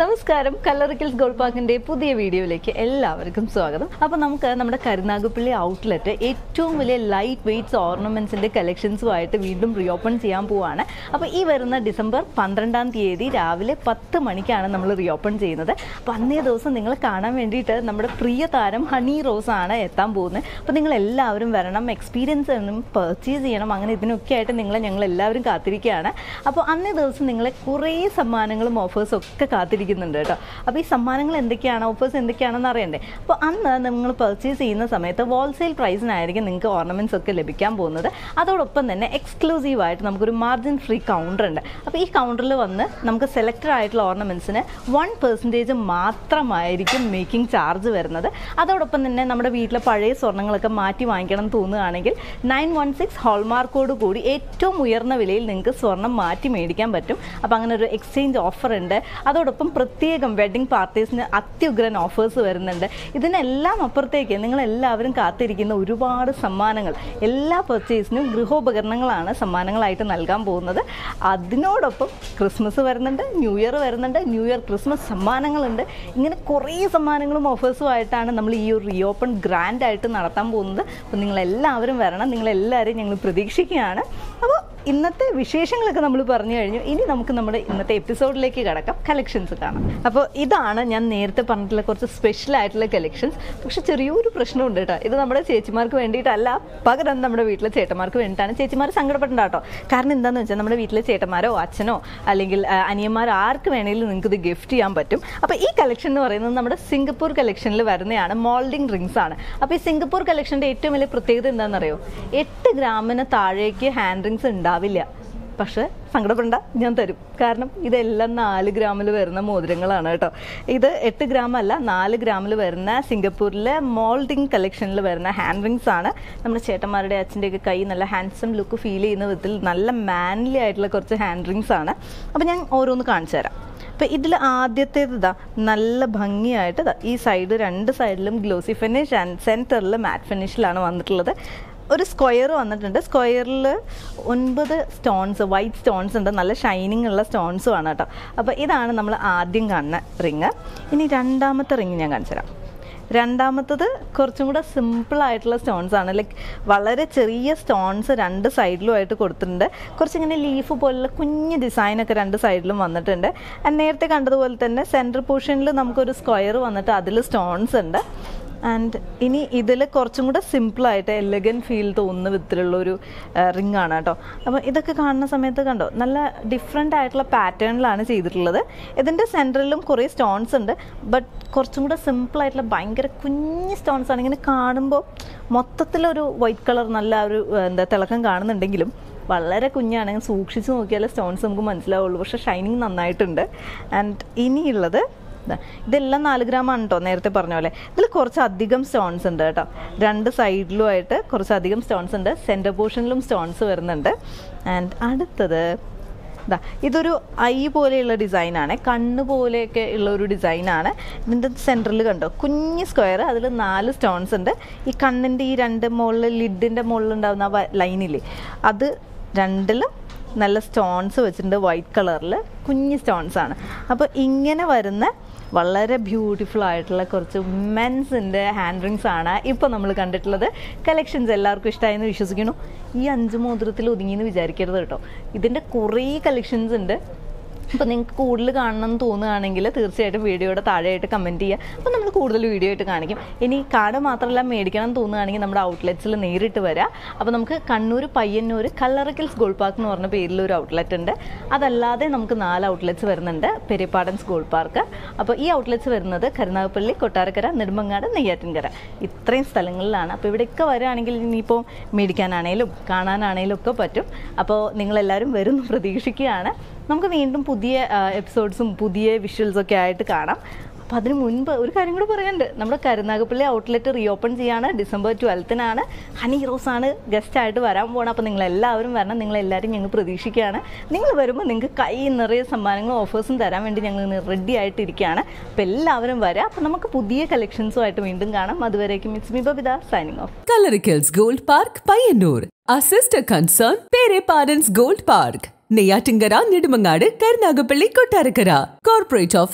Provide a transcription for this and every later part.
നമസ്കാരം കല്ലറിക്കൽസ് ഗോൾഡ് പാർക്കിന്റെ പുതിയ വീഡിയോയിലേക്ക് എല്ലാവർക്കും സ്വാഗതം അപ്പോൾ നമുക്ക് നമ്മുടെ കരുനാഗപ്പള്ളി ഔട്ട്ലെറ്റ് ഏറ്റവും വലിയ ലൈറ്റ് വെയ്റ്റ്സ് ഓർണമെന്റ്സിന്റെ കളക്ഷൻസുമായിട്ട് വീണ്ടും റീഓപ്പൺ ചെയ്യാൻ പോവാണ് അപ്പോൾ ഈ വരുന്ന ഡിസംബർ പന്ത്രണ്ടാം തീയതി രാവിലെ പത്ത് മണിക്കാണ് നമ്മൾ റീഓപ്പൺ ചെയ്യുന്നത് അപ്പോൾ അന്നേ ദിവസം നിങ്ങൾ കാണാൻ വേണ്ടിയിട്ട് നമ്മുടെ പ്രിയ താരം ഹണി റോസ് ആണ് എത്താൻ പോകുന്നത് അപ്പോൾ നിങ്ങൾ എല്ലാവരും വരണം എക്സ്പീരിയൻസ് ചെയ്യണം പർച്ചേസ് ചെയ്യണം അങ്ങനെ ഇതിനൊക്കെ ആയിട്ട് നിങ്ങളെ ഞങ്ങൾ എല്ലാവരും കാത്തിരിക്കുകയാണ് അപ്പോൾ അന്നേ ദിവസം നിങ്ങളെ കുറേ സമ്മാനങ്ങളും ഓഫേഴ്സും ഒക്കെ കാത്തിരിക്കുന്നുണ്ട് കേട്ടോ അപ്പോൾ ഈ സമ്മാനങ്ങൾ എന്തൊക്കെയാണ് ഓഫേഴ്സ് എന്തൊക്കെയാണെന്ന് അറിയണ്ടേ അപ്പോൾ അന്ന് നിങ്ങൾ പർച്ചേസ് ചെയ്യുന്ന സമയത്ത് ഹോൾസെയിൽ പ്രൈസിനായിരിക്കും നിങ്ങൾക്ക് ഓർണമെൻറ്റ്സ് ഒക്കെ ലഭിക്കാൻ പോകുന്നത് അതോടൊപ്പം തന്നെ എക്സ്ക്ലൂസീവ് ആയിട്ട് നമുക്കൊരു മാർജിൻ ഫ്രീ കൗണ്ടർ ഉണ്ട് അപ്പോൾ ഈ കൗണ്ടറിൽ വന്ന് നമുക്ക് സെലക്റ്റഡ് ആയിട്ടുള്ള ഓർണമെൻറ്റ്സിന് വൺ പെർസെൻറ്റേജ് മാത്രമായിരിക്കും മേക്കിംഗ് ചാർജ് വരുന്നത് അതോടൊപ്പം തന്നെ നമ്മുടെ വീട്ടിലെ പഴയ സ്വർണ്ണങ്ങളൊക്കെ മാറ്റി വാങ്ങിക്കണം എന്ന് തോന്നുകയാണെങ്കിൽ നയൻ വൺ സിക്സ് ഹോൾമാർക്കോട് കൂടി ഏറ്റവും ഉയർന്ന വിലയിൽ നിങ്ങൾക്ക് സ്വർണം മാറ്റി മേടിക്കാൻ പറ്റും അപ്പോൾ അങ്ങനെ ഒരു എക്സ്ചേഞ്ച് ഓഫർ ഉണ്ട് അതോടൊപ്പം പ്രത്യേകം വെഡ്ഡിംഗ് പാർട്ടീസിന് അത്യുഗ്രൻ ഓഫേഴ്സ് വരുന്നുണ്ട് ഇതിനെല്ലാം അപ്പുറത്തേക്ക് നിങ്ങൾ എല്ലാവരും കാത്തിരിക്കുന്ന ഒരുപാട് സമ്മാനങ്ങൾ എല്ലാ പർച്ചേസിനും ഗൃഹോപകരണങ്ങളാണ് സമ്മാനങ്ങളായിട്ട് നൽകാൻ പോകുന്നത് അതിനോടൊപ്പം ക്രിസ്മസ് വരുന്നുണ്ട് ന്യൂ ഇയർ വരുന്നുണ്ട് ന്യൂ ഇയർ ക്രിസ്മസ് സമ്മാനങ്ങളുണ്ട് ഇങ്ങനെ കുറേ സമ്മാനങ്ങളും ഓഫേഴ്സും ആയിട്ടാണ് നമ്മൾ ഈ ഒരു റീഓപ്പൺ ഗ്രാൻഡ് ആയിട്ട് നടത്താൻ പോകുന്നത് അപ്പോൾ നിങ്ങളെല്ലാവരും വരണം നിങ്ങളെല്ലാവരെയും ഞങ്ങൾ പ്രതീക്ഷിക്കുകയാണ് അപ്പോൾ ഇന്നത്തെ വിശേഷങ്ങളൊക്കെ നമ്മൾ പറഞ്ഞു കഴിഞ്ഞു ഇനി നമുക്ക് നമ്മുടെ ഇന്നത്തെ എപ്പിസോഡിലേക്ക് കടക്കാം കളക്ഷൻസ് കാണാം അപ്പോൾ ഇതാണ് ഞാൻ നേരത്തെ പറഞ്ഞിട്ടുള്ള കുറച്ച് സ്പെഷ്യൽ ആയിട്ടുള്ള കളക്ഷൻസ് പക്ഷെ ചെറിയൊരു പ്രശ്നമുണ്ട് കേട്ടോ ഇത് നമ്മുടെ ചേച്ചിമാർക്ക് വേണ്ടിയിട്ടല്ല പകരം നമ്മുടെ വീട്ടിലെ ചേട്ടന്മാർക്ക് വേണ്ടിയിട്ടാണ് ചേച്ചിമാർ സങ്കടപ്പെടണ്ട കേട്ടോ കാരണം എന്താണെന്ന് വെച്ചാൽ നമ്മുടെ വീട്ടിലെ ചേട്ടന്മാരോ അച്ഛനോ അല്ലെങ്കിൽ ആ, അനിയന്മാരോ ആർക്ക് വേണമെങ്കിലും നിങ്ങൾക്ക് ഇത് ഗിഫ്റ്റ് ചെയ്യാൻ പറ്റും അപ്പോൾ ഈ കളക്ഷൻ എന്ന് പറയുന്നത് നമ്മുടെ സിംഗപ്പൂർ കളക്ഷനിൽ വരുന്നതാണ് മോൾഡിംഗ് റിങ്സ് ആണ് അപ്പോൾ ഈ സിംഗപ്പൂർ കളക്ഷൻ്റെ ഏറ്റവും വലിയ പ്രത്യേകത എന്താണെന്നറിയോ എട്ട് ഗ്രാമിന് താഴേക്ക് ഹാൻഡ് റിങ്സ് ഉണ്ടാവില്ല പക്ഷേ സങ്കടപ്പെടണ്ട ഞാൻ തരും കാരണം ഇതെല്ലാം നാല് ഗ്രാമിൽ വരുന്ന മോതിരങ്ങളാണ് കേട്ടോ ഇത് എട്ട് ഗ്രാം അല്ല നാല് ഗ്രാമിൽ വരുന്ന സിംഗപ്പൂരിലെ മോൾഡിംഗ് കളക്ഷനിൽ വരുന്ന ഹാൻഡ് റിങ്സ് ആണ് നമ്മുടെ ചേട്ടന്മാരുടെ അച്ഛൻ്റെയൊക്കെ കൈ നല്ല ഹാൻഡ്സം ലുക്ക് ഫീൽ ചെയ്യുന്ന വിധത്തിൽ നല്ല മാൻലി ആയിട്ടുള്ള കുറച്ച് ഹാൻഡ് റിങ്സ് ആണ് അപ്പോൾ ഞാൻ ഓരോന്ന് കാണിച്ചു തരാം അപ്പോൾ ഇതിൽ ആദ്യത്തേത് ഇതാ നല്ല ഭംഗിയായിട്ട് ദാ ഈ സൈഡ് രണ്ട് സൈഡിലും ഗ്ലോസി ഫിനിഷ് ആൻഡ് സെൻറ്ററിൽ മാറ്റ് ഫിനിഷിലാണ് വന്നിട്ടുള്ളത് ഒരു സ്ക്വയർ വന്നിട്ടുണ്ട് സ്ക്വയറിൽ ഒൻപത് സ്റ്റോൺസ് വൈറ്റ് സ്റ്റോൺസ് ഉണ്ട് നല്ല ഷൈനിങ് ഉള്ള സ്റ്റോൺസും ആണ് കേട്ടോ അപ്പോൾ ഇതാണ് നമ്മൾ ആദ്യം കാണുന്ന റിങ് ഇനി രണ്ടാമത്തെ റിങ് ഞാൻ കാണിച്ചു തരാം രണ്ടാമത്തത് കുറച്ചും കൂടെ സിമ്പിൾ ആയിട്ടുള്ള സ്റ്റോൺസ് ആണ് ലൈക്ക് വളരെ ചെറിയ സ്റ്റോൺസ് രണ്ട് സൈഡിലുമായിട്ട് കൊടുത്തിട്ടുണ്ട് കുറച്ചിങ്ങനെ ലീഫ് പോലുള്ള കുഞ്ഞ് ഡിസൈനൊക്കെ രണ്ട് സൈഡിലും വന്നിട്ടുണ്ട് And നേരത്തെ കണ്ടതുപോലെ തന്നെ സെൻറ്റർ പോർഷനിൽ നമുക്കൊരു സ്ക്വയർ വന്നിട്ട് അതിൽ സ്റ്റോൺസ് ഉണ്ട് ആൻഡ് ഇനി ഇതിൽ കുറച്ചും കൂടെ സിമ്പിളായിട്ട് എലഗൻ ഫീൽ തോന്നുന്ന വിധത്തിലുള്ള ഒരു റിംഗ് ആണ് കേട്ടോ അപ്പോൾ ഇതൊക്കെ കാണുന്ന സമയത്ത് കണ്ടോ നല്ല ഡിഫറെൻ്റ് ആയിട്ടുള്ള പാറ്റേണിലാണ് ചെയ്തിട്ടുള്ളത് ഇതിൻ്റെ സെൻറ്ററിലും കുറേ സ്റ്റോൺസ് ഉണ്ട് ബട്ട് കുറച്ചും കൂടെ സിമ്പിളായിട്ടുള്ള ഭയങ്കര കുഞ്ഞ് സ്റ്റോൺസ് ആണ് ഇങ്ങനെ കാണുമ്പോൾ മൊത്തത്തിലൊരു വൈറ്റ് കളർ നല്ല ഒരു ആ, എന്താ തിളക്കം കാണുന്നുണ്ടെങ്കിലും വളരെ കുഞ്ഞാണെങ്കിൽ സൂക്ഷിച്ച് നോക്കിയാലേ സ്റ്റോൺസ് നമുക്ക് മനസ്സിലാവുള്ളൂ പക്ഷേ ഷൈനിങ് നന്നായിട്ടുണ്ട് ആൻഡ് ഇനിയുള്ളത് ദാ, ഇതെല്ലാം നാല് ഗ്രാം ആണ് കേട്ടോ നേരത്തെ പറഞ്ഞ പോലെ ഇതിൽ കുറച്ചധികം സ്റ്റോൺസ് ഉണ്ട് കേട്ടോ രണ്ട് സൈഡിലുമായിട്ട് കുറച്ചധികം സ്റ്റോൺസ് ഉണ്ട് സെൻറ്റർ പോർഷനിലും സ്റ്റോൺസ് വരുന്നുണ്ട് ആൻഡ് അടുത്തത് ദാ ഇതൊരു ഐ പോലെയുള്ള ഡിസൈനാണ് കണ്ണ് പോലെയൊക്കെ ഉള്ള ഒരു ഡിസൈനാണ് ഇതിൻ്റെ സെൻറ്ററിൽ കണ്ടോ കുഞ്ഞ് സ്ക്വയർ അതിൽ നാല് സ്റ്റോൺസ് ഉണ്ട് ഈ കണ്ണിൻ്റെ ഈ രണ്ട് മുകളിൽ ലിഡിൻ്റെ മുകളിലുണ്ടാകുന്ന ആ ലൈനില്ലേ അത് രണ്ടിലും നല്ല സ്റ്റോൺസ് വെച്ചിട്ടുണ്ട് വൈറ്റ് കളറിൽ കുഞ്ഞ് സ്റ്റോൺസ് ആണ് അപ്പോൾ ഇങ്ങനെ വരുന്ന വളരെ ബ്യൂട്ടിഫുൾ ആയിട്ടുള്ള കുറച്ച് മെൻസിൻ്റെ ഹാൻഡ് റിങ്സ് ആണ് ഇപ്പോൾ നമ്മൾ കണ്ടിട്ടുള്ളത് കളക്ഷൻസ് എല്ലാവർക്കും ഇഷ്ടമായെന്ന് വിശ്വസിക്കുന്നു ഈ അഞ്ച് മോതിരത്തിൽ ഒതുങ്ങിയെന്ന് വിചാരിക്കരുത് കേട്ടോ ഇതിൻ്റെ കുറേ കളക്ഷൻസ് ഉണ്ട് അപ്പോൾ നിങ്ങൾക്ക് കൂടുതൽ കാണണം എന്ന് തോന്നുകയാണെങ്കിൽ തീർച്ചയായിട്ടും വീഡിയോയുടെ താഴെയായിട്ട് കമൻറ്റ് ചെയ്യുക അപ്പോൾ നമ്മൾ കൂടുതൽ വീഡിയോ ആയിട്ട് കാണിക്കും ഇനി കാണുക മാത്രമല്ല മേടിക്കണം എന്ന് തോന്നുകയാണെങ്കിൽ നമ്മുടെ ഔട്ട്ലെറ്റ്സിൽ നേരിട്ട് വരാം അപ്പോൾ നമുക്ക് കണ്ണൂർ പയ്യന്നൂർ കല്ലറക്കൽസ് ഗോൾഡ് പാർക്ക് എന്ന് പറഞ്ഞ പേരിൽ ഒരു ഔട്ട്ലെറ്റ് ഉണ്ട് അതല്ലാതെ നമുക്ക് നാല് ഔട്ട്ലെറ്റ്സ് വരുന്നുണ്ട് പെരിപ്പാടൻസ് ഗോൾഡ് പാർക്ക് അപ്പോൾ ഈ ഔട്ട്ലെറ്റ്സ് വരുന്നത് കരുനാഗപ്പള്ളി കൊട്ടാരക്കര നെടുമങ്ങാട് നെയ്യാറ്റിൻകര ഇത്രയും സ്ഥലങ്ങളിലാണ് അപ്പോൾ ഇവിടെയൊക്കെ വരികയാണെങ്കിൽ ഇനിയിപ്പോൾ മേടിക്കാനാണേലും കാണാനാണേലും ഒക്കെ പറ്റും അപ്പോൾ നിങ്ങളെല്ലാവരും വരും എന്ന് പ്രതീക്ഷിക്കുകയാണ് നമുക്ക് വീണ്ടും പുതിയ എപ്പിസോഡ്സും പുതിയ വിഷ്വൽസും ഒക്കെ ആയിട്ട് കാണാം അപ്പോൾ അതിന് മുൻപ് ഒരു കാര്യം കൂടെ പറയാനുണ്ട് നമ്മുടെ കരുനാഗപ്പള്ളി ഔട്ട്ലെറ്റ് റീഓപ്പൺ ചെയ്യാണ് ഡിസംബർ ട്വൽത്തിനാണ് ഹണി റോസ് ആണ് ഗസ്റ്റ് ആയിട്ട് വരാൻ പോകണം അപ്പോൾ നിങ്ങൾ എല്ലാവരും വരണം നിങ്ങളെല്ലാവരും ഞങ്ങൾ പ്രതീക്ഷിക്കുകയാണ് നിങ്ങൾ വരുമ്പോൾ നിങ്ങൾക്ക് കൈ നിറയെ സമ്മാനങ്ങളും ഓഫേഴ്സും തരാൻ വേണ്ടി ഞങ്ങൾ റെഡി ആയിട്ടിരിക്കുകയാണ് അപ്പോൾ എല്ലാവരും വരാം അപ്പോൾ നമുക്ക് പുതിയ കളക്ഷൻസുമായിട്ട് വീണ്ടും കാണാം അതുവരേക്കും it's me Babitha signing off Coloricals Gold Park, Payyanur. Our sister concern, Pere Parents Gold Park. Neyyattinkara Nedumangad Karunagappally Kottarakkara corporate office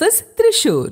Thrissur